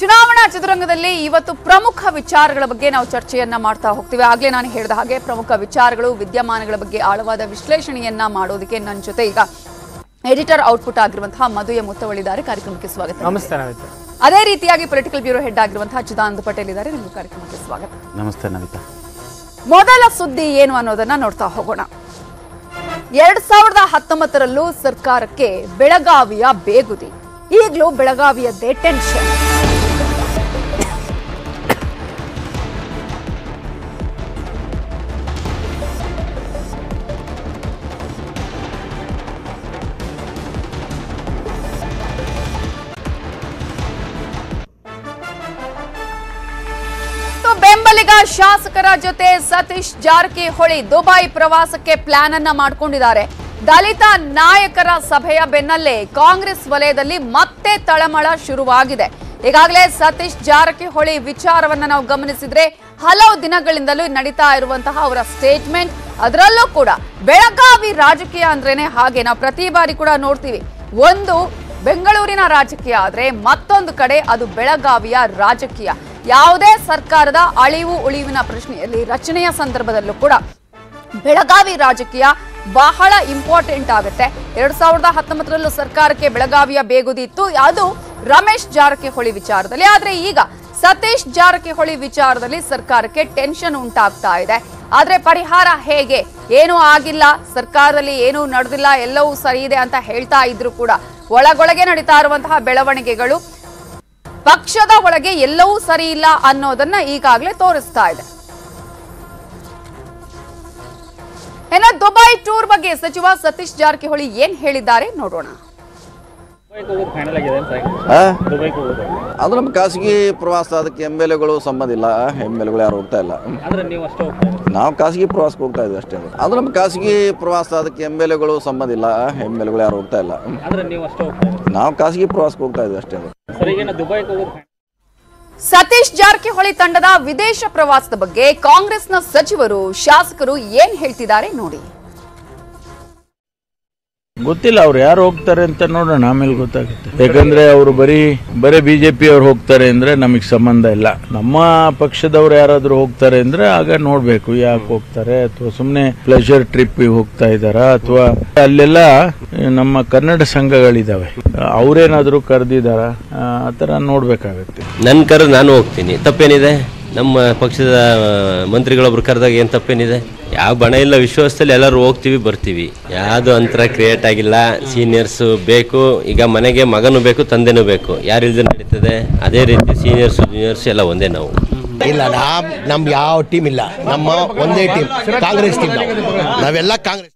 ಚುನಾವಣಾ ಚದುರಂಗದಲ್ಲಿ ಇವತ್ತು ಪ್ರಮುಖ ವಿಚಾರಗಳ ಬಗ್ಗೆ ನಾವು ಚರ್ಚೆಯನ್ನ ಮಾಡ್ತಾ ಹೋಗ್ತೀವಿ ಆಗ್ಲೇ ನಾನು ಹೇಳಿದ ಹಾಗೆ ಪ್ರಮುಖ ವಿಚಾರಗಳು ವಿದ್ಯಮಾನಗಳ ಬಗ್ಗೆ ಆಳವಾದ ವಿಶ್ಲೇಷಣೆಯನ್ನ ಮಾಡೋದಕ್ಕೆ ನನ್ನ ಜೊತೆ ಈಗ ಎಡಿಟರ್ ಔಟ್ಪುಟ್ ಆಗಿರುವಂತಹ ಮಧು ಎ ಮುತ್ತವಳಿದ್ದಾರೆ ಕಾರ್ಯಕ್ರಮಕ್ಕೆ ಸ್ವಾಗತ ನಮಸ್ತೆ ನಮಿತಾ ಅದೇ ರೀತಿಯಾಗಿ ಪೊಲಿಟಿಕಲ್ ಬ್ಯೂರೋ ಹೆಡ್ ಆಗಿರುವಂತಹ ಚಿದಾನಂದ ಪಟೇಲ್ ಇದ್ದಾರೆ ನಿಮ್ಗೆ ಕಾರ್ಯಕ್ರಮಕ್ಕೆ ಸ್ವಾಗತ ನಮಸ್ತೆ ನವಿತಾ ಮೊದಲ ಸುದ್ದಿ ಏನು ಅನ್ನೋದನ್ನ ನೋಡ್ತಾ ಹೋಗೋಣ ಎರಡ್ ಸಾವಿರದ ಹತ್ತೊಂಬತ್ತರಲ್ಲೂ ಸರ್ಕಾರಕ್ಕೆ ಬೆಳಗಾವಿಯ ಬೇಗುದಿ ಈಗಲೂ ಬೆಳಗಾವಿಯದ್ದೇ ಟೆನ್ಷನ್ ಮತ್ತು ಬೆಂಬಲಿಗ ಶಾಸಕರ ಜೊತೆ ಸತೀಶ್ ಜಾರಕಿಹೊಳಿ ದುಬೈ ಪ್ರವಾಸಕ್ಕೆ ಪ್ಲಾನ್ ಅನ್ನ ಮಾಡಿಕೊಂಡಿದ್ದಾರೆ ದಲಿತ ನಾಯಕರ ಸಭೆಯ ಬೆನ್ನಲ್ಲೇ ಕಾಂಗ್ರೆಸ್ ವಲಯದಲ್ಲಿ ಮತ್ತೆ ತಳಮಳ ಶುರುವಾಗಿದೆ ಈಗಾಗಲೇ ಸತೀಶ್ ಜಾರಕಿಹೊಳಿ ವಿಚಾರವನ್ನ ನಾವು ಗಮನಿಸಿದ್ರೆ ಹಲವು ದಿನಗಳಿಂದಲೂ ನಡೀತಾ ಇರುವಂತಹ ಅವರ ಸ್ಟೇಟ್ಮೆಂಟ್ ಅದರಲ್ಲೂ ಕೂಡ ಬೆಳಗಾವಿ ರಾಜಕೀಯ ಅಂದ್ರೇನೆ ಹಾಗೆ ನಾವು ಪ್ರತಿ ಬಾರಿ ಕೂಡ ನೋಡ್ತೀವಿ ಒಂದು ಬೆಂಗಳೂರಿನ ರಾಜಕೀಯ ಆದ್ರೆ ಮತ್ತೊಂದು ಕಡೆ ಅದು ಬೆಳಗಾವಿಯ ರಾಜಕೀಯ ಯಾವುದೇ ಸರ್ಕಾರದ ಅಳಿವು ಉಳಿವಿನ ಪ್ರಶ್ನೆಯಲ್ಲಿ ರಚನೆಯ ಸಂದರ್ಭದಲ್ಲೂ ಕೂಡ ಬೆಳಗಾವಿ ರಾಜಕೀಯ ಬಹಳ ಇಂಪಾರ್ಟೆಂಟ್ ಆಗುತ್ತೆ ಎರಡ್ ಸಾವಿರದ ಹತ್ತೊಂಬತ್ತರಲ್ಲೂ ಸರ್ಕಾರಕ್ಕೆ ಬೆಳಗಾವಿಯ ಬೇಗುದಿ ಇತ್ತು ಅದು ರಮೇಶ್ ಜಾರಕಿಹೊಳಿ ವಿಚಾರದಲ್ಲಿ ಆದ್ರೆ ಈಗ ಸತೀಶ್ ಜಾರಕಿಹೊಳಿ ವಿಚಾರದಲ್ಲಿ ಸರ್ಕಾರಕ್ಕೆ ಟೆನ್ಷನ್ ಉಂಟಾಗ್ತಾ ಇದೆ ಆದ್ರೆ ಪರಿಹಾರ ಹೇಗೆ ಏನೂ ಆಗಿಲ್ಲ ಸರ್ಕಾರದಲ್ಲಿ ಏನೂ ನಡೆದಿಲ್ಲ ಎಲ್ಲವೂ ಸರಿ ಇದೆ ಅಂತ ಹೇಳ್ತಾ ಇದ್ರು ಕೂಡ ಒಳಗೊಳಗೆ ನಡೀತಾ ಇರುವಂತಹ ಬೆಳವಣಿಗೆಗಳು ಪಕ್ಷದ ಒಳಗೆ ಎಲ್ಲವೂ ಸರಿ ಇಲ್ಲ ಅನ್ನೋದನ್ನ ಈಗಾಗಲೇ ತೋರಿಸ್ತಾ ಇದೆ ಇನ್ನು ದುಬೈ ಟೂರ್ ಬಗ್ಗೆ ಸಚಿವ ಸತೀಶ್ ಜಾರಕಿಹೊಳಿ ಏನ್ ಹೇಳಿದ್ದಾರೆ ನೋಡೋಣ ದುಬೈಗೆ ಹೋಗೋದು ಫೈನಲ್ ಆಗಿದೆ ಅಂತ ಆ? ದುಬೈಗೆ ಹೋಗೋದು ಅದು ನಮ್ಮ ಖಾಸಗಿ ಪ್ರವಾಸ ಅದಕ್ಕೆ ಎಮ್ ಎಲ್ ಎಗಳು ಸಂಬಂಧ ಇಲ್ಲ ಎಮ್ ಎಲ್ ಎಗಳು ಯಾರು ಹೋಗ್ತಾ ಇಲ್ಲ ಅಂದ್ರೆ ನೀವು ಅಷ್ಟೇ ಹೋಗ್ತಾ ಇದ್ದೀರಿ ನಾವು ಖಾಸಗಿ ಪ್ರವಾಸಕ್ಕೆ ಹೋಗ್ತಾ ಇದ್ವಿ ಅಷ್ಟೇ ಅದು ನಮ್ಮ ಖಾಸಗಿ ಪ್ರವಾಸ ಅದಕ್ಕೆ ಎಮ್ ಎಲ್ ಎಗಳು ಸಂಬಂಧ ಇಲ್ಲ ಎಮ್ ಎಲ್ ಎಗಳು ಯಾರು ಹೋಗ್ತಾ ಇಲ್ಲ ಅಂದ್ರೆ ನೀವು ಅಷ್ಟೇ ಹೋಗ್ತಾ ಇದ್ದೀರಿ ನಾವು ಖಾಸಗಿ ಪ್ರವಾಸಕ್ಕೆ ಹೋಗ್ತಾ ಇದ್ವಿ ಅಷ್ಟೇ ಸರ್ ಈಗ ದುಬೈಗೆ ಹೋಗೋದು final- ಸತೀಶ್ ಜಾರಕಿಹೊಳಿ ತಂಡದ ವಿದೇಶ ಪ್ರವಾಸದ ಬಗ್ಗೆ ಕಾಂಗ್ರೆಸ್ನ ಸಚಿವರು ಶಾಸಕರು ಏನ್ ಹೇಳ್ತಿದ್ದಾರೆ ನೋಡಿ ಗೊತ್ತಿಲ್ಲ ಅವ್ರು ಯಾರು ಹೋಗ್ತಾರೆ ಅಂತ ನೋಡೋಣ ಆಮೇಲೆ ಗೊತ್ತಾಗುತ್ತೆ ಯಾಕಂದ್ರೆ ಅವರು ಬರೀ ಬರೀ ಬಿಜೆಪಿ ಅವ್ರು ಹೋಗ್ತಾರೆ ಅಂದ್ರೆ ನಮಗೆ ಸಂಬಂಧ ಇಲ್ಲ ನಮ್ಮ ಪಕ್ಷದವ್ರು ಯಾರಾದ್ರೂ ಹೋಗ್ತಾರೆ ಅಂದ್ರೆ ಆಗ ನೋಡ್ಬೇಕು ಯಾಕೆ ಹೋಗ್ತಾರೆ ಅಥವಾ ಸುಮ್ಮನೆ ಪ್ಲೆಜರ್ ಟ್ರಿಪ್ ಹೋಗ್ತಾ ಇದಾರಾ ಅಥವಾ ಅಲ್ಲೆಲ್ಲ ನಮ್ಮ ಕನ್ನಡ ಸಂಘಗಳಿದಾವೆ ಅವ್ರೇನಾದ್ರೂ ಕರೆದಿದಾರ ಆ ಥರ ನೋಡ್ಬೇಕಾಗತ್ತೆ ನನ್ನ ಕರೆ ನಾನು ಹೋಗ್ತೀನಿ ತಪ್ಪೇನಿದೆ ನಮ್ಮ ಪಕ್ಷದ ಮಂತ್ರಿಗಳೊಬ್ರು ಕರೆದಾಗ ಏನು ತಪ್ಪೇನಿದೆ ಯಾವ ಬಣ ಇಲ್ಲ ವಿಶ್ವಾಸದಲ್ಲಿ ಎಲ್ಲರೂ ಹೋಗ್ತೀವಿ ಬರ್ತೀವಿ ಯಾವುದು ಅಂತರ ಕ್ರಿಯೇಟ್ ಆಗಿಲ್ಲ ಸೀನಿಯರ್ಸು ಬೇಕು ಈಗ ಮನೆಗೆ ಮಗನೂ ಬೇಕು ತಂದೆನೂ ಬೇಕು ಯಾರಿಲ್ದೆ ನಡೀತದೆ ಅದೇ ರೀತಿ ಸೀನಿಯರ್ಸು ಜೂನಿಯರ್ಸ್ ಎಲ್ಲ ಒಂದೇ ನಾವು ಇಲ್ಲ ನಾವ್ ನಮ್ಗೆ ಯಾವ ಟೀಮ್ ಇಲ್ಲ ನಮ್ಮ ಒಂದೇ ಟೀಮ್ ಕಾಂಗ್ರೆಸ್ ಟೀಮ್ ನಾವೆಲ್ಲ ಕಾಂಗ್ರೆಸ್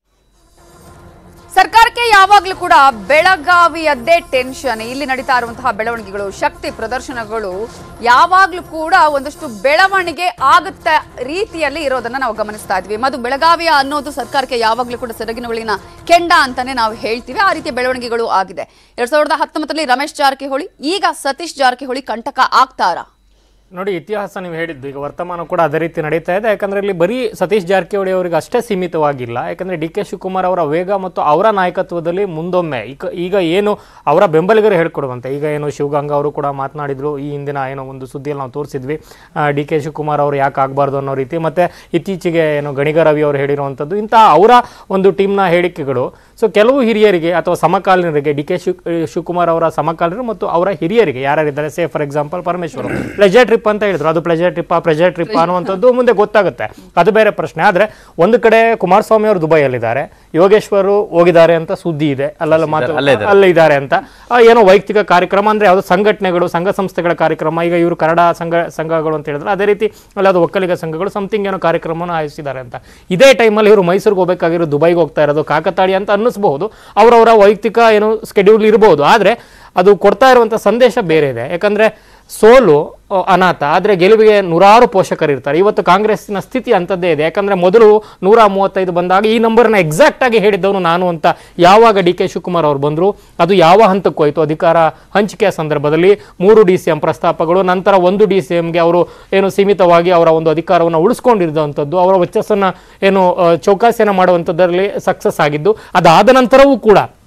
ಸರ್ಕಾರಕ್ಕೆ ಯಾವಾಗ್ಲೂ ಕೂಡ ಬೆಳಗಾವಿಯದ್ದೇ ಟೆನ್ಷನ್ ಇಲ್ಲಿ ನಡೀತಾ ಇರುವಂತಹ ಬೆಳವಣಿಗೆಗಳು ಶಕ್ತಿ ಪ್ರದರ್ಶನಗಳು ಯಾವಾಗ್ಲೂ ಕೂಡ ಒಂದಷ್ಟು ಬೆಳವಣಿಗೆ ಆಗುತ್ತ ರೀತಿಯಲ್ಲಿ ಇರೋದನ್ನ ನಾವು ಗಮನಿಸ್ತಾ ಇದ್ವಿ ಮತ್ತು ಬೆಳಗಾವಿಯ ಅನ್ನೋದು ಸರ್ಕಾರಕ್ಕೆ ಯಾವಾಗ್ಲೂ ಕೂಡ ಸೆರಗಿನೊಳಗಿನ ಕೆಂಡ ಅಂತಾನೆ ನಾವು ಹೇಳ್ತೀವಿ ಆ ರೀತಿಯ ಬೆಳವಣಿಗೆಗಳು ಆಗಿದೆ ಎರಡ್ ಸಾವಿರದ ಹತ್ತೊಂಬತ್ತರಲ್ಲಿ ರಮೇಶ್ ಜಾರಕಿಹೊಳಿ ಈಗ ಸತೀಶ್ ಜಾರಕಿಹೊಳಿ ಕಂಟಕ ಆಗ್ತಾರಾ ನೋಡಿ ಇತಿಹಾಸ ನೀವು ಹೇಳಿದ್ದು ಈಗ ವರ್ತಮಾನ ಕೂಡ ಅದೇ ರೀತಿ ನಡೀತಾ ಇದೆ ಯಾಕಂದ್ರೆ ಇಲ್ಲಿ ಬರೀ ಸತೀಶ್ ಜಾರಕಿಹೊಳಿ ಅವರಿಗೆ ಅಷ್ಟೇ ಸೀಮಿತವಾಗಿಲ್ಲ ಯಾಕಂದ್ರೆ ಡಿ ಕೆ ಶಿವಕುಮಾರ್ ಅವರ ವೇಗ ಮತ್ತು ಅವರ ನಾಯಕತ್ವದಲ್ಲಿ ಮುಂದೊಮ್ಮೆ ಈಗ ಈಗ ಏನು ಅವರ ಬೆಂಬಲಿಗರು ಹೇಳ್ಕೊಡುವಂತೆ ಈಗ ಏನು ಶಿವಗಂಗಾ ಅವರು ಕೂಡ ಮಾತನಾಡಿದ್ರು ಈ ಹಿಂದಿನ ಏನೋ ಒಂದು ಸುದ್ದಿಯಲ್ಲಿ ನಾವು ತೋರಿಸಿದ್ವಿ ಡಿ ಕೆ ಶಿವಕುಮಾರ್ ಅವರು ಯಾಕೆ ಆಗಬಾರ್ದು ಅನ್ನೋ ರೀತಿ ಮತ್ತೆ ಇತ್ತೀಚೆಗೆ ಏನು ಗಣಿಗ ರವಿ ಅವರು ಹೇಳಿರುವಂಥದ್ದು ಇಂತಹ ಅವರ ಒಂದು ಟೀಮ್ನ ಹೇಳಿಕೆಗಳು ಸೊ ಕೆಲವು ಹಿರಿಯರಿಗೆ ಅಥವಾ ಸಮಕಾಲೀನರಿಗೆ ಡಿ ಕೆ ಶಿವ್ ಶಿವಕುಮಾರ್ ಅವರ ಸಮಕಾಲೀನರು ಮತ್ತು ಅವರ ಹಿರಿಯರಿಗೆ ಯಾರ್ಯಾರಿದ್ದಾರೆ say for example Parameshwar pleasure trip ಅಂತ ಹೇಳಿದ್ರು ಅದು ಪ್ಲೆಜರ್ ಟ್ರಿಪ್ ಪ್ಲೆಜರ್ ಟ್ರಿಪ್ ಅನ್ನುವಂಥದ್ದು ಮುಂದೆ ಗೊತ್ತಾಗುತ್ತೆ ಅದು ಬೇರೆ ಪ್ರಶ್ನೆ ಆದರೆ ಒಂದು ಕಡೆ ಕುಮಾರಸ್ವಾಮಿ ಅವರು ದುಬೈಯಲ್ಲಿದ್ದಾರೆ ಯೋಗೇಶ್ವರು ಹೋಗಿದ್ದಾರೆ ಅಂತ ಸುದ್ದಿ ಇದೆ ಅಲ್ಲೆಲ್ಲ ಮಾತು ಅಲ್ಲೇ ಇದ್ದಾರೆ ಅಂತ ಆ, ಏನೋ ವೈಯಕ್ತಿಕ ಕಾರ್ಯಕ್ರಮ ಅಂದ್ರೆ ಯಾವುದೋ ಸಂಘಟನೆಗಳು ಸಂಘ ಸಂಸ್ಥೆಗಳ ಕಾರ್ಯಕ್ರಮ ಈಗ ಇವರು ಕನ್ನಡ ಸಂಘ ಸಂಘಗಳು ಅಂತ ಹೇಳಿದ್ರೆ ಅದೇ ರೀತಿ ಅಲ್ಲಾದ ಒಕ್ಕಲಿಗ ಸಂಘಗಳು ಸಮಥಿಂಗ್ ಏನೋ ಕಾರ್ಯಕ್ರಮವನ್ನು ಆಯೋಜಿಸಿದ್ದಾರೆ ಅಂತ ಇದೇ ಟೈಮಲ್ಲಿ ಇವರು ಮೈಸೂರಿಗೆ ಹೋಗಬೇಕಾಗಿರೋ ದುಬೈಗೆ ಹೋಗ್ತಾ ಇರೋದು ಕಾಕತಾಳಿ ಅಂತ ಅನ್ನಿಸ್ಬಹುದು ಅವರವರ ವೈಯಕ್ತಿಕ ಏನು ಸ್ಕೆಡ್ಯೂಲ್ ಇರಬಹುದು ಆದರೆ ಅದು ಕೊಡ್ತಾ ಇರುವಂಥ ಸಂದೇಶ ಬೇರೆ ಇದೆ ಯಾಕಂದ್ರೆ ಸೋಲು ಅ, ಅನಾಥ ಆದರೆ ಗೆಲುವಿಗೆ ನೂರಾರು ಪೋಷಕರು ಇರ್ತಾರೆ ಇವತ್ತು ಕಾಂಗ್ರೆಸ್ಸಿನ ಸ್ಥಿತಿ ಅಂಥದ್ದೇ ಇದೆ ಯಾಕಂದ್ರೆ ಮೊದಲು ನೂರ ಮೂವತ್ತೈದು ಬಂದಾಗ ಈ ನಂಬರ್ನ ಎಕ್ಸಾಕ್ಟ್ ಆಗಿ ಹೇಳಿದ್ದವನು ನಾನು ಅಂತ ಯಾವಾಗ ಡಿ ಕೆ ಶಿವಕುಮಾರ್ ಅವರು ಬಂದರು ಅದು ಯಾವ ಹಂತಕ್ಕೆ ಹೋಯಿತು ಅಧಿಕಾರ ಹಂಚಿಕೆಯ ಸಂದರ್ಭದಲ್ಲಿ ಮೂರು ಡಿ ಸಿ ಎಂ ಪ್ರಸ್ತಾಪಗಳು ನಂತರ ಒಂದು ಡಿ ಸಿ ಎಂಗೆ ಅವರು ಏನು ಸೀಮಿತವಾಗಿ ಅವರ ಒಂದು ಅಧಿಕಾರವನ್ನು ಉಳಿಸ್ಕೊಂಡಿರುವಂಥದ್ದು ಅವರ ವರ್ಚಸ್ಸನ್ನು ಏನು ಅ, ಚೌಕಾಸಿಯನ್ನು ಮಾಡುವಂಥದ್ದರಲ್ಲಿ ಸಕ್ಸಸ್ ಆಗಿದ್ದು ಅದಾದ ನಂತರವೂ ಕೂಡ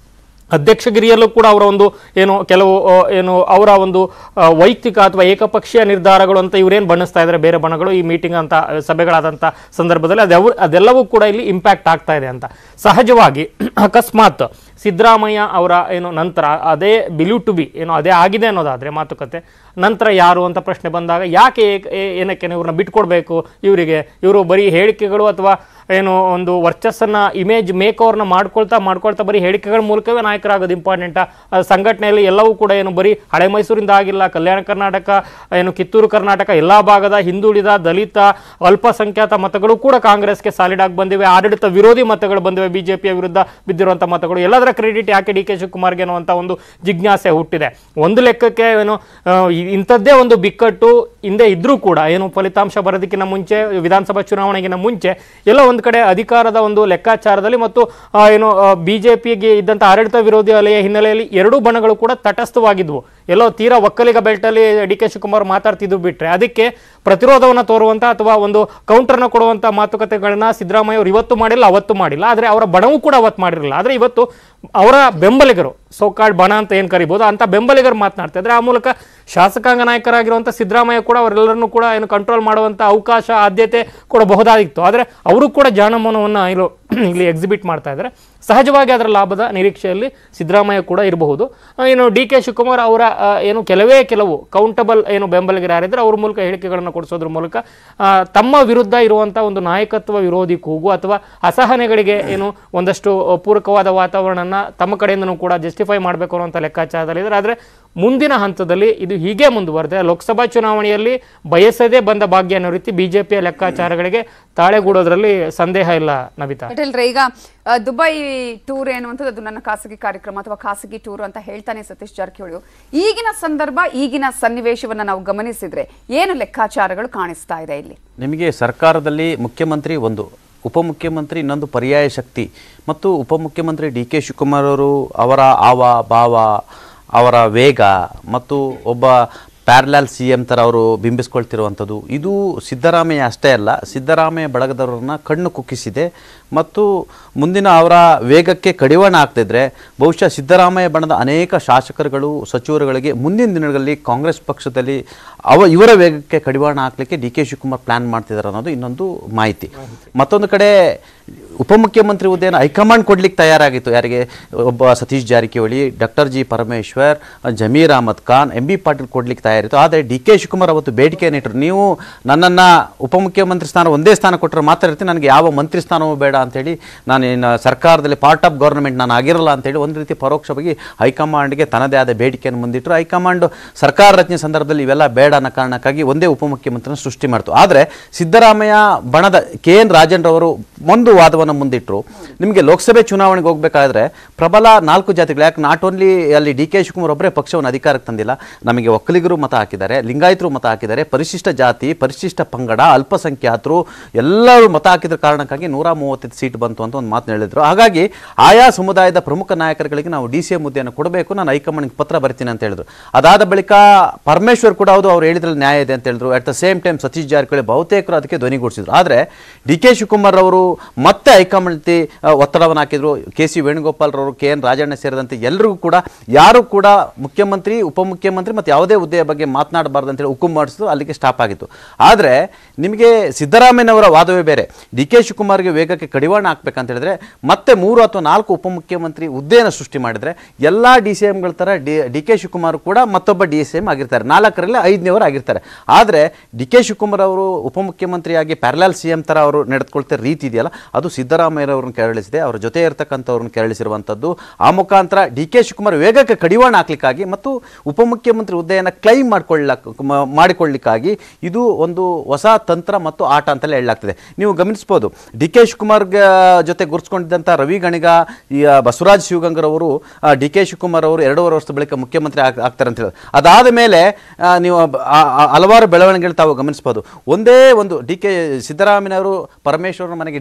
ಅಧ್ಯಕ್ಷಗಿರಿಯಲ್ಲೂ ಕೂಡ ಅವರ ಒಂದು ಏನು ಕೆಲವು ಆ, ಏನು ಅವರ ಒಂದು ಆ, ವೈಯಕ್ತಿಕ ಅಥವಾ ಏಕಪಕ್ಷೀಯ ನಿರ್ಧಾರಗಳು ಅಂತ ಇವರೇನು ಬಣ್ಣಿಸ್ತಾ ಇದ್ದಾರೆ ಬೇರೆ ಬಣಗಳು ಈ ಮೀಟಿಂಗ್ ಅಂತ ಆ, ಸಭೆಗಳಾದಂಥ ಸಂದರ್ಭದಲ್ಲಿ ಅದೆವ ಅದೆಲ್ಲವೂ ಕೂಡ ಇಲ್ಲಿ ಇಂಪ್ಯಾಕ್ಟ್ ಆಗ್ತಾ ಇದೆ ಅಂತ ಸಹಜವಾಗಿ ಅಕಸ್ಮಾತ್ ಸಿದ್ದರಾಮಯ್ಯ ಅವರ ಏನು ನಂತರ ಅದೇ ಬಿಲು ಟು ಬಿ ಏನು ಅದೇ ಆಗಿದೆ ಅನ್ನೋದಾದರೆ ಮಾತುಕತೆ ನಂತರ ಯಾರು ಅಂತ ಪ್ರಶ್ನೆ ಬಂದಾಗ ಯಾಕೆ ಏಕ್- ಏ- ಏನಕ್ಕೆ ಇವ್ರನ್ನ ಬಿಟ್ಕೊಡ್ಬೇಕು ಇವರಿಗೆ ಇವರು ಬರೀ ಹೇಳಿಕೆಗಳು ಅಥವಾ ಏನು ಒಂದು ವರ್ಚಸ್ಸನ್ನ ಇಮೇಜ್ ಮೇಕ್ ಅವ್ರನ್ನ ಮಾಡ್ಕೊಳ್ತಾ ಮಾಡ್ಕೊಳ್ತಾ ಬರೀ ಹೇಳಿಕೆಗಳ ಮೂಲಕವೇ ನಾಯಕರಾಗೋದು ಇಂಪಾರ್ಟೆಂಟಾ ಸಂಘಟನೆಯಲ್ಲಿ ಎಲ್ಲವೂ ಕೂಡ ಏನು ಬರೀ ಹಳೆ ಮೈಸೂರಿಂದ ಆಗಿಲ್ಲ ಕಲ್ಯಾಣ ಕರ್ನಾಟಕ ಏನು ಕಿತ್ತೂರು ಕರ್ನಾಟಕ ಎಲ್ಲ ಭಾಗದ ಹಿಂದುಳಿದ ದಲಿತ ಅಲ್ಪಸಂಖ್ಯಾತ ಮತಗಳು ಕೂಡ ಕಾಂಗ್ರೆಸ್ಗೆ ಸಾಲಿಡ್ ಆಗಿ ಬಂದಿವೆ ಆಡಳಿತ ವಿರೋಧಿ ಮತಗಳು ಬಂದಿವೆ ಬಿಜೆಪಿಯ ವಿರುದ್ಧ ಬಿದ್ದಿರುವಂಥ ಮತಗಳು ಎಲ್ಲದರ ಕ್ರೆಡಿಟ್ ಯಾಕೆ ಡಿ ಕೆ ಶಿವಕುಮಾರ್ಗೆ ಅನ್ನುವಂಥ ಒಂದು ಜಿಜ್ಞಾಸೆ ಹುಟ್ಟಿದೆ ಒಂದು ಲೆಕ್ಕಕ್ಕೆ ಏನು ಆ, ಇ- ಇಂಥದ್ದೇ ಒಂದು ಬಿಕ್ಕಟ್ಟು ಹಿಂದೆ ಇದ್ರೂ ಕೂಡ ಏನು ಫಲಿತಾಂಶ ಬರೋದಕ್ಕಿಂತ ಮುಂಚೆ ವಿಧಾನಸಭಾ ಚುನಾವಣೆಗಿಂತ ಮುಂಚೆ ಎಲ್ಲ ಒಂದು ಕಡೆ ಅಧಿಕಾರದ ಒಂದು ಲೆಕ್ಕಾಚಾರದಲ್ಲಿ ಮತ್ತು ಆ, ಏನು ಬಿಜೆಪಿಗೆ ಇದ್ದಂಥ ಆಡಳಿತ ವಿರೋಧಿ ಅಲೆಯ ಹಿನ್ನೆಲೆಯಲ್ಲಿ ಎರಡೂ ಬಣಗಳು ಕೂಡ ತಟಸ್ಥವಾಗಿದ್ವು ಎಲ್ಲೋ ತೀರಾ ಒಕ್ಕಲಿಗ ಬೆಲ್ಟಲ್ಲಿ ಡಿ ಕೆ ಶಿವಕುಮಾರ್ ಮಾತಾಡ್ತಿದ್ದು ಬಿಟ್ರೆ ಅದಕ್ಕೆ ಪ್ರತಿರೋಧವನ್ನು ತೋರುವಂಥ ಅಥವಾ ಒಂದು ಕೌಂಟರ್ನ ಕೊಡುವಂಥ ಮಾತುಕತೆಗಳನ್ನ ಸಿದ್ದರಾಮಯ್ಯ ಅವರು ಇವತ್ತು ಮಾಡಿಲ್ಲ ಅವತ್ತು ಮಾಡಿಲ್ಲ ಆದರೆ ಅವರ ಬಣವೂ ಕೂಡ ಅವತ್ತು ಮಾಡಿರಲಿಲ್ಲ ಆದರೆ ಇವತ್ತು ಅವರ ಬೆಂಬಲಿಗರು ಸೋಕಾಡ್ ಬಣ ಅಂತ ಏನು ಕರಿಬೋದು ಅಂತ ಬೆಂಬಲಿಗರು ಮಾತನಾಡ್ತಾ ಇದ್ದಾರೆ ಆ ಮೂಲಕ ಶಾಸಕಾಂಗ ನಾಯಕರಾಗಿರುವಂಥ ಸಿದ್ದರಾಮಯ್ಯ ಕೂಡ ಅವರೆಲ್ಲರನ್ನೂ ಕೂಡ ಏನು ಕಂಟ್ರೋಲ್ ಮಾಡುವಂಥ ಅವಕಾಶ ಆದ್ಯತೆ ಕೊಡಬಹುದಾಗಿತ್ತು ಆದರೆ ಅವರು ಕೂಡ ಜಾನಮನವನ್ನು ಇಲ್ಲಿ ಇಲ್ಲಿ ಎಕ್ಸಿಬಿಟ್ ಮಾಡ್ತಾ ಇದ್ದಾರೆ ಸಹಜವಾಗಿ ಅದರ ಲಾಭದ ನಿರೀಕ್ಷೆಯಲ್ಲಿ ಸಿದ್ದರಾಮಯ್ಯ ಕೂಡ ಇರಬಹುದು ಆ, ಏನು ಡಿ ಕೆ ಶಿವಕುಮಾರ್ ಅವರ ಆ, ಏನು ಕೆಲವೇ ಕೆಲವು ಕೌಂಟಬಲ್ ಏನು ಬೆಂಬಲಿಗರು ಯಾರಿದ್ದಾರೆ ಅವ್ರ ಮೂಲಕ ಹೇಳಿಕೆಗಳನ್ನು ಕೊಡಿಸೋದ್ರ ಮೂಲಕ ಆ, ತಮ್ಮ ವಿರುದ್ಧ ಇರುವಂಥ ಒಂದು ನಾಯಕತ್ವ ವಿರೋಧಿ ಕೂಗು ಅಥವಾ ಅಸಹನೆಗಳಿಗೆ ಏನು ಒಂದಷ್ಟು ಆ, ಪೂರಕವಾದ ವಾತಾವರಣನ ತಮ್ಮ ಕಡೆಯಿಂದನೂ ಕೂಡ ಜಸ್ಟಿಫೈ ಮಾಡಬೇಕು ಅನ್ನುವಂಥ ಲೆಕ್ಕಾಚಾರದಲ್ಲಿದ್ದಾರೆ ಆದರೆ ಮುಂದಿನ ಹಂತದಲ್ಲಿ ಇದು ಹೀಗೆ ಮುಂದುವರೆದೆ ಲೋಕಸಭಾ ಚುನಾವಣೆಯಲ್ಲಿ ಬಯಸದೇ ಬಂದ ಭಾಗ್ಯ ಅನ್ನೋ ರೀತಿ ಬಿಜೆಪಿಯ ಲೆಕ್ಕಾಚಾರಗಳಿಗೆ ತಾಳೆಗೂಡೋದ್ರಲ್ಲಿ ಸಂದೇಹ ಇಲ್ಲ ನವಿತಾ ಪಟೇಲ್ರೆ ಈಗ ಆ, ದುಬೈ ಟೂರ್ ಎನ್ನುವಂಥದ್ದು ಅದು ನನ್ನ ಖಾಸಗಿ ಕಾರ್ಯಕ್ರಮ ಅಥವಾ ಖಾಸಗಿ ಟೂರ್ ಅಂತ ಹೇಳ್ತಾನೆ ಸತೀಶ್ ಜಾರಕಿಹೊಳಿ ಅವರು. ಈಗಿನ ಸಂದರ್ಭ ಈಗಿನ ಸನ್ನಿವೇಶವನ್ನ ನಾವು ಗಮನಿಸಿದ್ರೆ ಏನು ಲೆಕ್ಕಾಚಾರಗಳು ಕಾಣಿಸ್ತಾ ಇದೆ ಇಲ್ಲಿ ನಿಮಗೆ ಸರ್ಕಾರದಲ್ಲಿ ಮುಖ್ಯಮಂತ್ರಿ ಒಂದು ಉಪಮುಖ್ಯಮಂತ್ರಿ ಇನ್ನೊಂದು ಪರ್ಯಾಯ ಶಕ್ತಿ ಮತ್ತು ಉಪಮುಖ್ಯಮಂತ್ರಿ ಡಿ ಕೆ ಶಿವಕುಮಾರ್ ಅವರು ಅವರ ಆವ ಭಾವ ಅವರ ವೇಗ ಮತ್ತು ಒಬ್ಬ ಪ್ಯಾರಲಾಲ್ ಸಿ ಎಂ ಥರ ಅವರು ಬಿಂಬಿಸ್ಕೊಳ್ತಿರುವಂಥದ್ದು ಇದು ಸಿದ್ದರಾಮಯ್ಯ ಅಷ್ಟೇ ಅಲ್ಲ ಸಿದ್ದರಾಮಯ್ಯ ಬಳಗದವರನ್ನ ಕಣ್ಣು ಕುಕ್ಕಿಸಿದೆ ಮತ್ತು ಮುಂದಿನ ಅವರ ವೇಗಕ್ಕೆ ಕಡಿವಾಣ ಆಗ್ತಿದ್ರೆ ಬಹುಶಃ ಸಿದ್ದರಾಮಯ್ಯ ಬಣದ ಅನೇಕ ಶಾಸಕರುಗಳು ಸಚಿವರುಗಳಿಗೆ ಮುಂದಿನ ದಿನಗಳಲ್ಲಿ ಕಾಂಗ್ರೆಸ್ ಪಕ್ಷದಲ್ಲಿ ಅವ ಇವರ ವೇಗಕ್ಕೆ ಕಡಿವಾಣ ಹಾಕ್ಲಿಕ್ಕೆ ಡಿ ಕೆ ಶಿವಕುಮಾರ್ ಪ್ಲಾನ್ ಮಾಡ್ತಿದ್ದಾರೆ ಅನ್ನೋದು ಇನ್ನೊಂದು ಮಾಹಿತಿ ಮತ್ತೊಂದು ಕಡೆ ಉಪಮುಖ್ಯಮಂತ್ರಿ ಹುದ್ದೆಯನ್ನು ಹೈಕಮಾಂಡ್ ಕೊಡ್ಲಿಕ್ಕೆ ತಯಾರಾಗಿತ್ತು ಯಾರಿಗೆ ಒಬ್ಬ Satish Jarkiholi doctor G Parameshwar Zameer Ahmed Khan M B Patil ಕೊಡ್ಲಿಕ್ಕೆ ತಯಾರಿತ್ತು ಆದರೆ ಡಿ ಕೆ ಶಿವಕುಮಾರ್ ಅವತ್ತು ಬೇಡಿಕೆಯನ್ನು ಇಟ್ಟರು ನೀವು ನನ್ನನ್ನು ಉಪಮುಖ್ಯಮಂತ್ರಿ ಸ್ಥಾನ ಒಂದೇ ಸ್ಥಾನ ಕೊಟ್ಟರೆ ಮಾತ್ರ ಇರ್ತೀನಿ ನನಗೆ ಯಾವ ಮಂತ್ರಿ ಸ್ಥಾನವೂ ಬೇಡ ಅಂತೇಳಿ ನಾನು ಇನ್ನು ಸರ್ಕಾರದಲ್ಲಿ ಪಾರ್ಟ್ ಆಫ್ ಗೌರ್ಮೆಂಟ್ ನಾನು ಆಗಿರಲ್ಲ ಅಂತೇಳಿ ಒಂದು ರೀತಿ ಪರೋಕ್ಷವಾಗಿ ಹೈಕಮಾಂಡ್ಗೆ ತನ್ನದೇ ಆದ ಬೇಡಿಕೆಯನ್ನು ಮುಂದಿಟ್ಟರು ಹೈಕಮಾಂಡ್ ಸರ್ಕಾರ ರಚನೆ ಸಂದರ್ಭದಲ್ಲಿ ಇವೆಲ್ಲ ಬೇಡ ಅನ್ನೋ ಕಾರಣಕ್ಕಾಗಿ ಒಂದೇ ಉಪಮುಖ್ಯಮಂತ್ರಿನ ಸೃಷ್ಟಿ ಮಾಡ್ತು ಆದರೆ ಸಿದ್ದರಾಮಯ್ಯ ಬಣದ ಕೆ ಎನ್ ರಾಜೇಂದ್ರ ಅವರು ಒಂದು ವಾದವನ್ನು ಮುಂದಿಟ್ಟರು ನಿಮಗೆ ಲೋಕಸಭೆ ಚುನಾವಣೆಗೆ ಹೋಗಬೇಕಾದ್ರೆ ಪ್ರಬಲ ನಾಲ್ಕು ಜಾತಿಗಳು ಯಾಕೆ ನಾಟ್ ಓನ್ಲಿ ಅಲ್ಲಿ ಡಿ ಕೆ ಶಿವಕುಮಾರ್ ಒಬ್ಬರೇ ಪಕ್ಷವನ್ನು ಅಧಿಕಾರಕ್ಕೆ ತಂದಿಲ್ಲ ನಮಗೆ ಒಕ್ಕಲಿಗರು ಮತ ಹಾಕಿದ್ದಾರೆ ಲಿಂಗಾಯತರು ಮತ ಹಾಕಿದ್ದಾರೆ ಪರಿಶಿಷ್ಟ ಜಾತಿ ಪರಿಶಿಷ್ಟ ಪಂಗಡ ಅಲ್ಪಸಂಖ್ಯಾತರು ಎಲ್ಲರೂ ಮತ ಹಾಕಿದ್ರ ಕಾರಣಕ್ಕಾಗಿ ನೂರ ಮೂವತ್ತೈದು ಸೀಟ್ ಬಂತು ಅಂತ ಒಂದು ಮಾತನ್ನ ಹೇಳಿದ್ರು ಹಾಗಾಗಿ ಆಯಾ ಸಮುದಾಯದ ಪ್ರಮುಖ ನಾಯಕರುಗಳಿಗೆ ನಾವು ಡಿ ಸಿ ಎಂ ಹುದ್ದೆಯನ್ನು ಕೊಡಬೇಕು ನಾನು ಹೈಕಮಾಂಡ್ಗೆ ಪತ್ರ ಬರ್ತೀನಿ ಅಂತ ಹೇಳಿದ್ರು ಅದಾದ ಬಳಿಕ ಪರಮೇಶ್ವರ್ ಕೂಡ ಹೌದು ಅವ್ರು ಹೇಳಿದ್ರಲ್ಲಿ ನ್ಯಾಯ ಇದೆ ಅಂತ ಹೇಳಿದ್ರು at the same time Satish Jarkiholi ಬಹುತೇಕರು ಅದಕ್ಕೆ ಧ್ವನಿಗೂಡಿಸಿದ್ರು ಆದರೆ ಡಿ ಕೆ ಶಿವಕುಮಾರ್ ಅವರು ಮತ್ತೆ ಹೈಕಮಾಂಡ್ ಒತ್ತಡವನ್ನು ಹಾಕಿದ್ರು ಕೆ ಸಿ ವೇಣುಗೋಪಾಲ್ ರವರು ಕೆ ಎನ್ ರಾಜಣ್ಣ ಸೇರಿದಂತೆ ಎಲ್ಲರಿಗೂ ಕೂಡ ಯಾರು ಕೂಡ ಮುಖ್ಯಮಂತ್ರಿ ಉಪಮುಖ್ಯಮಂತ್ರಿ ಮತ್ತು ಯಾವುದೇ ಹುದ್ದೆಯ ಬಗ್ಗೆ ಮಾತನಾಡಬಾರ್ದು ಅಂತೇಳಿ ಹುಕುಂ ಮಾಡಿಸಿದ್ರು ಅಲ್ಲಿಗೆ ಸ್ಟಾಪ್ ಆಗಿತ್ತು ಆದರೆ ನಿಮಗೆ ಸಿದ್ದರಾಮಯ್ಯನವರ ವಾದವೇ ಬೇರೆ ಡಿ ಕೆ ಶಿವಕುಮಾರ್ಗೆ ವೇಗಕ್ಕೆ ಕಡಿವಾಣ ಹಾಕ್ಬೇಕಂತ ಹೇಳಿದ್ರೆ ಮತ್ತೆ ಮೂರು ಅಥವಾ ನಾಲ್ಕು ಉಪಮುಖ್ಯಮಂತ್ರಿ ಹುದ್ದೆಯನ್ನು ಸೃಷ್ಟಿ ಮಾಡಿದ್ರೆ ಎಲ್ಲ ಡಿ ಸಿ ಎಂಗಳ ಥರ ಡಿ ಡಿ ಕೆ ಶಿವಕುಮಾರ್ ಕೂಡ ಮತ್ತೊಬ್ಬ ಡಿ ಸಿ ಎಂ ಆಗಿರ್ತಾರೆ ನಾಲ್ಕರಲ್ಲಿ ಐದನೇವರು ಆಗಿರ್ತಾರೆ ಆದರೆ ಡಿ ಕೆ ಶಿವಕುಮಾರ್ ಅವರು ಉಪಮುಖ್ಯಮಂತ್ರಿಯಾಗಿ ಪ್ಯಾರಲಾಲ್ ಸಿ ಎಂ ಥರ ಅವರು ನಡೆದುಕೊಳ್ತಿರೋ ರೀತಿ ಇದೆಯಲ್ಲ ಅದು ಸಿದ್ದರಾಮಯ್ಯರವ್ರನ್ನ ಕೆರಳಿಸಿದೆ ಅವರ ಜೊತೆ ಇರತಕ್ಕಂಥವ್ರನ್ನ ಕೆರಳಿಸಿರುವಂಥದ್ದು ಆ ಮುಖಾಂತರ ಡಿ ಕೆ ಶಿವಕುಮಾರ್ ವೇಗಕ್ಕೆ ಕಡಿವಾಣ ಹಾಕ್ಲಿಕ್ಕಾಗಿ ಮತ್ತು ಉಪಮುಖ್ಯಮಂತ್ರಿ ಹುದ್ದೆಯನ್ನು ಕ್ಲೈಮ್ ಮಾಡ್ಕೊಳ್ಳಕ್ ಮ- ಮಾಡಿಕೊಳ್ಳಿಕ್ಕಾಗಿ ಇದು ಒಂದು ಹೊಸ ತಂತ್ರ ಮತ್ತು ಆಟ ಅಂತಲೇ ಹೇಳಲಾಗ್ತದೆ ನೀವು ಗಮನಿಸ್ಬೋದು ಡಿ ಕೆ ಶಿವಕುಮಾರ್ ಜೊತೆ ಗುರುಸ್ಕೊಂಡಿದ್ದಂಥ ರವಿ ಗಣಿಗ ಈ ಆ, ಬಸವರಾಜ್ ಶಿವಗಂಗರವರು ಡಿ ಕೆ ಶಿವಕುಮಾರ್ ಅವರು ಎರಡೂವರೆ ವರ್ಷದ ಬಳಿಕ ಮುಖ್ಯಮಂತ್ರಿ ಆಗ್- ಆಗ್ತಾರೆ ಅಂತ ಹೇಳಿದ್ರು ಅದಾದ ಮೇಲೆ ಆ, ನೀವು ಬ- ಆ- ಆ- ಹಲವಾರು ಬೆಳವಣಿಗೆಗಳು ತಾವು ಗಮನಿಸ್ಬೋದು ಒಂದೇ ಒಂದು ಡಿ ಕೆ ಸಿದ್ದರಾಮಯ್ಯನವರು ಪರಮೇಶ್ವರನ ಮನೆಗೆ ಡಿನ್ನರ್ಗೆ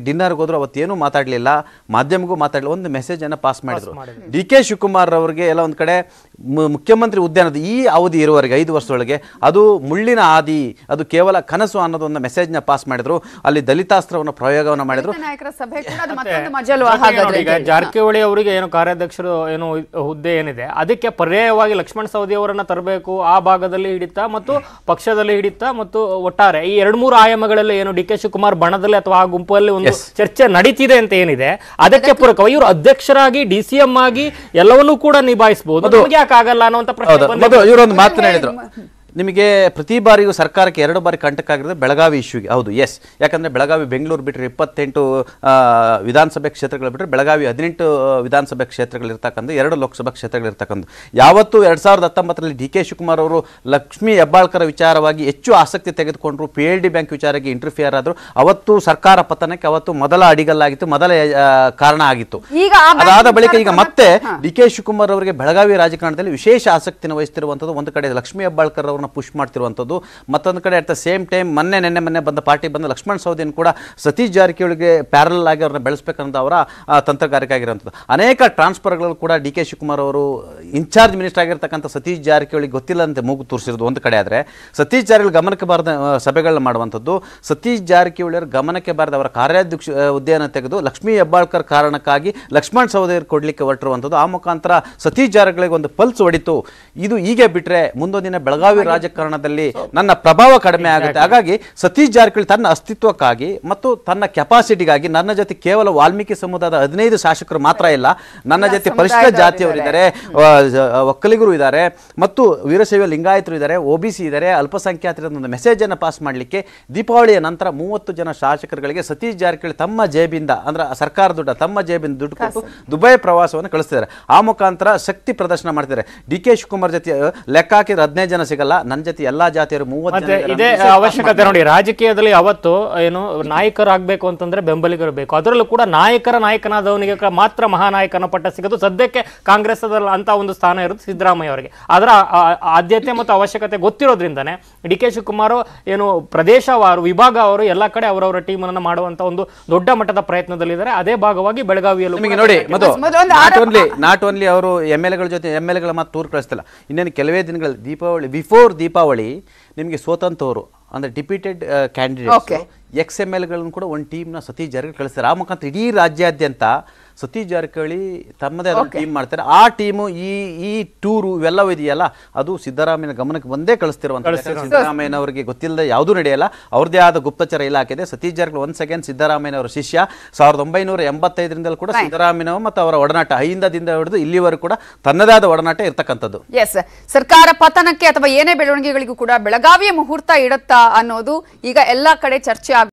ಹೋದ್ರು ಅವತ್ತೇನು ಮಾತಾಡಲಿಲ್ಲ ಮಾಧ್ಯಮಗೂ ಮಾತಾಡಲಿಲ್ಲ ಒಂದು ಮೆಸೇಜನ್ನು ಪಾಸ್ ಮಾಡಿದ್ರು ಡಿ ಕೆ ಶಿವಕುಮಾರ್ ಅವರಿಗೆ ಎಲ್ಲ ಒಂದು ಕಡೆ ಮು- ಮುಖ್ಯಮಂತ್ರಿ ಉದ್ಯಾನದ ಈ ಅವಧಿ ಇರುವವರೆಗೆ ಐದು ವರ್ಷದೊಳಗೆ ಅದು ಮುಳ್ಳಿನ ಆದಿ ಅದು ಕೇವಲ ಕನಸು ಅನ್ನೋದೊಂದು ಮೆಸೇಜ್ನ ಪಾಸ್ ಮಾಡಿದ್ರು ಅಲ್ಲಿ ದಲಿತಾಸ್ತ್ರವನ್ನು ಪ್ರಯೋಗವನ್ನು ಮಾಡಿದ್ರು ದಲಿತ ನಾಯಕರ ಸಭೆ ಕೂಡ ಅದು ಮತ್ತೊಂದು ಮಜಲು ಜೊತೆಗೆ ಹಾಗಾದ್ರೆ ನೋಡಿ, ಈಗ ಜಾರಕಿಹೊಳಿ ಅವರಿಗೆ ಏನು ಕಾರ್ಯಾಧ್ಯಕ್ಷರು ಏನು ಹುದ್ದೆ ಏನಿದೆ ಅದಕ್ಕೆ ಪರ್ಯಾಯವಾಗಿ ಲಕ್ಷ್ಮಣ್ ಸವದಿ ಅವರನ್ನ ತರಬೇಕು ಆ ಭಾಗದಲ್ಲಿ ಹಿಡಿತಾ ಮತ್ತು ಪಕ್ಷದಲ್ಲಿ ಹಿಡಿತಾ ಮತ್ತು ಒಟ್ಟಾರೆ ಈ ಎರಡ್ ಮೂರು ಆಯಾಮಗಳಲ್ಲಿ ಏನು ಡಿ ಕೆ ಶಿವಕುಮಾರ್ ಬಣದಲ್ಲಿ ಅಥವಾ ಆ ಗುಂಪಲ್ಲಿ ಒಂದು ಚರ್ಚೆ ನಡೀತಿದೆ ಅಂತ ಏನಿದೆ ಅದಕ್ಕೆ ಪೂರಕವಾಗಿ ಇವರು ಅಧ್ಯಕ್ಷರಾಗಿ ಡಿ ಸಿ ಎಂ ಆಗಿ ಎಲ್ಲವನ್ನೂ ಕೂಡ ನಿಭಾಯಿಸಬಹುದು ನಮಗೆ ಯಾಕೆ ಆಗಲ್ಲ ಅನ್ನುವಂತ ಪ್ರಶ್ನೆ ಹೌದು ಬಂದಿದೆ. ಮೊದಲು ಇವರೊಂದು ಮಾತನ್ನ ಹೇಳಿದ್ರು ನಿಮಗೆ ಪ್ರತಿ ಬಾರಿಯೂ ಸರ್ಕಾರಕ್ಕೆ ಎರಡು ಬಾರಿ ಕಂಟಕ ಆಗಿರೋದು ಬೆಳಗಾವಿ ಇಶ್ಯೂಗೆ ಹೌದು ಎಸ್ ಯಾಕಂದ್ರೆ ಬೆಳಗಾವಿ ಬೆಂಗಳೂರು ಬಿಟ್ಟರೆ ಇಪ್ಪತ್ತೆಂಟು ಆ, ವಿಧಾನಸಭೆ ಕ್ಷೇತ್ರಗಳು ಬಿಟ್ಟರೆ ಬೆಳಗಾವಿ ಹದಿನೆಂಟು ವಿಧಾನಸಭೆ ಕ್ಷೇತ್ರಗಳಿರ್ತಕ್ಕಂಥ ಎರಡು ಲೋಕಸಭಾ ಕ್ಷೇತ್ರಗಳಿರ್ತಕ್ಕಂಥ ಯಾವತ್ತು ಎರಡ್ ಸಾವಿರದ ಹತ್ತೊಂಬತ್ತರಲ್ಲಿ ಡಿ ಕೆ ಶಿವಕುಮಾರ್ ಅವರು ಲಕ್ಷ್ಮೀ ಹೆಬ್ಬಾಳ್ಕರ್ ವಿಚಾರವಾಗಿ ಹೆಚ್ಚು ಆಸಕ್ತಿ ತೆಗೆದುಕೊಂಡ್ರು ಪಿ ಎಲ್ ಡಿ ಬ್ಯಾಂಕ್ ವಿಚಾರಕ್ಕೆ ಇಂಟರ್ಫಿಯರ್ ಆದ್ರು ಅವತ್ತು ಸರ್ಕಾರ ಪತನಕ್ಕೆ ಅವತ್ತು ಮೊದಲ ಅಡಿಗಲ್ಲಾಗಿತ್ತು ಮೊದಲ ಆ, ಕಾರಣ ಆಗಿತ್ತು ಈಗ ಆ ಬ್ಯಾಂಕ್ ಅದಾದ ಬಳಿಕ ಈಗ ವಿಚಾರ ಮತ್ತೆ ಹಾ. ಡಿ ಕೆ ಶಿವಕುಮಾರ್ ಅವರಿಗೆ ಬೆಳಗಾವಿ ರಾಜಕಾರಣದಲ್ಲಿ ವಿಶೇಷ ಆಸಕ್ತಿಯನ್ನು ವಹಿಸ್ತಿರುವಂಥದ್ದು ಒಂದು ಕಡೆ ಲಕ್ಷ್ಮೀ ಹೆಬ್ಬಾಳ್ಕರ್ ಅವ್ರನ್ನ ಪುಷ್ ಮಾಡ್ತಿರುವಂಥದ್ದು ಮತ್ತೊಂದು ಕಡೆ ಅಟ್ ದ ಸೇಮ್ ಟೈಮ್ ಮೊನ್ನೆ ನೆನ್ನೆ ಮೊನ್ನೆ ಬಂದ ಪಾರ್ಟಿ ಬಂದ ಲಕ್ಷ್ಮಣ್ ಸವದಿಯನ್ನು ಕೂಡ ಸತೀಶ್ ಜಾರಕಿಹೊಳಿಗೆ ಪ್ಯಾರಲ್ ಆಗಿ ಅವ್ರನ್ನ ಬೆಳೆಸಬೇಕನ್ನೋದು ಅವರ ಆ, ತಂತ್ರಗಾರಿಕೆ ಆಗಿರುವಂಥದ್ದು ಅನೇಕ ಟ್ರಾನ್ಸ್ಫರ್ಗಳು ಕೂಡ ಡಿ ಕೆ ಶಿವಕುಮಾರ್ ಅವರು ಇನ್ಚಾರ್ಜ್ ಮಿನಿಸ್ಟರ್ ಆಗಿರ್ತಕ್ಕಂಥ ಸತೀಶ್ ಜಾರಕಿಹೊಳಿ ಗೊತ್ತಿಲ್ಲದಂತೆ ಮೂಗು ತೋರಿಸಿರೋದು ಒಂದು ಕಡೆ ಆದರೆ ಸತೀಶ್ ಜಾರಕಿಹೊಳಿ ಗಮನಕ್ಕೆ ಬಾರದ ಆ, ಸಭೆಗಳನ್ನ ಮಾಡುವಂಥದ್ದು ಸತೀಶ್ ಜಾರಕಿಹೊಳಿ ಅವರ ಗಮನಕ್ಕೆ ಬಾರದ ಅವರ ಕಾರ್ಯಾಧ್ಯಕ್ಷ ಆ, ಹುದ್ದೆಯನ್ನು ತೆಗೆದು ಲಕ್ಷ್ಮೀ ಹೆಬ್ಬಾಳ್ಕರ್ ಕಾರಣಕ್ಕಾಗಿ ಲಕ್ಷ್ಮಣ್ ಸವದಿಯರ್ ಕೊಡ್ಲಿಕ್ಕೆ ಹೊರಟಿರುವಂಥದ್ದು ಆ ಮುಖಾಂತರ ಸತೀಶ್ ಜಾರಕಿಹೊಳಿಗೆ ಒಂದು ಪಲ್ಸ್ ಹೊಡಿತು ಇದು ಹೀಗೆ ಬಿಟ್ರೆ ಮುಂದೊಂದು ದಿನ ಬೆಳಗಾವಿ ರಾಜಕಾರಣದಲ್ಲಿ ನನ್ನ ಪ್ರಭಾವ ಕಡಿಮೆ ಆಗುತ್ತೆ ಹಾಗಾಗಿ ಸತೀಶ್ ಜಾರಕಿಹೊಳಿ ತನ್ನ ಅಸ್ತಿತ್ವಕ್ಕಾಗಿ ಮತ್ತು ತನ್ನ ಕೆಪಾಸಿಟಿಗಾಗಿ ನನ್ನ ಜೊತೆ ಕೇವಲ ವಾಲ್ಮೀಕಿ ಸಮುದಾಯದ ಹದಿನೈದು ಶಾಸಕರು ಮಾತ್ರ ಇಲ್ಲ ನನ್ನ ಜೊತೆ ಪರಿಶಿಷ್ಟ ಜಾತಿಯವರಿದ್ದಾರೆ ಒಕ್ಕಲಿಗರು ಇದ್ದಾರೆ ಮತ್ತು ವೀರಶೈವ ಲಿಂಗಾಯತರು ಇದ್ದಾರೆ ಒ ಬಿ ಸಿ ಇದ್ದಾರೆ ಅಲ್ಪಸಂಖ್ಯಾತರ ಒಂದು ಮೆಸೇಜ್ ಅನ್ನು ಪಾಸ್ ಮಾಡಲಿಕ್ಕೆ ದೀಪಾವಳಿಯ ನಂತರ ಮೂವತ್ತು ಜನ ಶಾಸಕರುಗಳಿಗೆ ಸತೀಶ್ ಜಾರಕಿಹೊಳಿ ತಮ್ಮ ಜೇಬಿಂದ ಅಂದ್ರೆ ಸರ್ಕಾರ ದುಡ್ಡ ತಮ್ಮ ಜೇಬಿಂದ ದುಡ್ಡು ಕೊಟ್ಟು ದುಬೈ ಪ್ರವಾಸವನ್ನು ಕಳಿಸ್ತಿದ್ದಾರೆ ಆ ಮುಖಾಂತರ ಶಕ್ತಿ ಪ್ರದರ್ಶನ ಮಾಡ್ತಿದ್ದಾರೆ ಡಿ ಕೆ ಶಿವಕುಮಾರ್ ಜೊತೆ ಅಹ್, ಲೆಕ್ಕ ಹಾಕಿದ್ರೆ ಹದಿನೈದು ಜನ ಸಿಗಲ್ಲ ನನ್ನ ಜೊತೆ ಎಲ್ಲಾ ಜಾತಿಯವರು ಮೂವತ್ತು ಮತ್ತೆ ಜನ ಇದೇ ಇದ್ದಾರೆ. ಅವಶ್ಯಕತೆ ನೋಡಿ ರಾಜಕೀಯದಲ್ಲಿ ಅವತ್ತು ಏನು ನಾಯಕರಾಗಬೇಕು ಅಂತಂದ್ರೆ ಬೆಂಬಲಿಗರು ಬೇಕು ಅದರಲ್ಲೂ ಕೂಡ ನಾಯಕರ ನಾಯಕನಾದವನಿಗೆ ಕ- ಮಾತ್ರ ಮಹಾನಾಯಕನ ಪಟ್ಟ ಸಿಗೋದು ಸದ್ಯಕ್ಕೆ ಕಾಂಗ್ರೆಸ್ ಅಂತ ಒಂದು ಸ್ಥಾನ ಇರೋದು ಸಿದ್ದರಾಮಯ್ಯ ಅವರಿಗೆ ಅದರ ಆ- ಆ- ಆದ್ಯತೆ ಮತ್ತು ಅವಶ್ಯಕತೆ ಗೊತ್ತಿರೋದ್ರಿಂದನೇ ಡಿ ಕೆ ಶಿವಕುಮಾರ್ ಏನು ಪ್ರದೇಶವಾರು ವಿಭಾಗ ಅವರು ಎಲ್ಲ ಕಡೆ ಅವರವರ ಟೀಮ್ ಅನ್ನ ಮಾಡುವಂತ ಒಂದು ದೊಡ್ಡ ಮಟ್ಟದ ಪ್ರಯತ್ನದಲ್ಲಿದ್ದಾರೆ ಅದೇ ಭಾಗವಾಗಿ ಬೆಳಗಾವಿಯಲ್ಲೂ ನಿಮಗೆ ಕೂಡ ನೋಡಿ ಮಧು ಮೊದಲು ಒಂದು ನಾಟ್ ಆರೋಪ- ಓನ್ಲಿ ನಾಟ್ ಓನ್ಲಿ ಅವರು ಎಮ್ ಎಲ್ ಎಗಳ ಜೊತೆ ಎಮ್ ಎಲ್ ಎಗಳ ಮಾತು ಟೂರ್ ಕಳಿಸ್ತಿಲ್ಲ ಇನ್ನೇನು ಕೆಲವೇ ದಿನಗಳು ದೀಪಾವಳಿ ಬಿಫೋರ್ ದೀಪಾವಳಿ ನಿಮಗೆ ಸ್ವತಂತ್ರವರು ಅಂದ್ರೆ deputed candidates Okay. Ex M ಎಲ್ಗಳನ್ನು ಕೂಡ ಒಂದು ಟೀಮ್ನ ಸತೀಶ್ ಜಾರಕಿಹೊಳಿ ಕಳಿಸ್ತಾರೆ ಆ ಮುಖಾಂತರ ಇಡೀ ರಾಜ್ಯಾದ್ಯಂತ ಸತೀಶ್ ಜಾರಕಿಹೊಳಿ ತಮ್ಮದೇ ಆದ ಟೀಮ್ ಮಾಡ್ತಾರೆ ಆ ಟೀಮು ಈ ಈ ಟೂರು ಇವೆಲ್ಲವೂ ಇದೆಯಲ್ಲ ಅದು ಸಿದ್ದರಾಮಯ್ಯನ ಗಮನಕ್ಕೆ ಬಂದೇ ಕಳಿಸ್ತಿರುವಂತ ಸಿದ್ದರಾಮಯ್ಯನವರಿಗೆ ಗೊತ್ತಿಲ್ಲದೆ ಯಾವುದೂ ನಡೆಯಲ್ಲ ಅವ್ರದ್ದೇ ಆದ ಗುಪ್ತಚರ ಇಲಾಖೆ ಇದೆ ಸತೀಶ್ ಜಾರಕಿಹೊಳಿ ಒಂದ್ ಸೆಕೆಂಡ್ ಸಿದ್ದರಾಮಯ್ಯನವರ ಶಿಷ್ಯ ಸಾವಿರದ ಒಂಬೈನೂರ ಎಂಬತ್ತೈದರಿಂದಲೂ ಕೂಡ ಸಿದ್ದರಾಮಯ್ಯನವ ಮತ್ತು ಅವರ ಒಡನಾಟ ಐಂದದಿಂದ ಹಿಡಿದು ಇಲ್ಲಿವರೆಗೂ ಕೂಡ ತನ್ನದೇ ಆದ ಒಡನಾಟ ಇರ್ತಕ್ಕಂಥದ್ದು ಎಸ್ ಸರ್ಕಾರ ಪತನಕ್ಕೆ ಅಥವಾ ಏನೇ ಬೆಳವಣಿಗೆಗಳಿಗೂ ಕೂಡ ಬೆಳಗಾವಿಯ ಮುಹೂರ್ತ ಇಡುತ್ತಾ ಅನ್ನೋದು ಈಗ ಎಲ್ಲಾ ಕಡೆ ಚರ್ಚೆ ಆಗ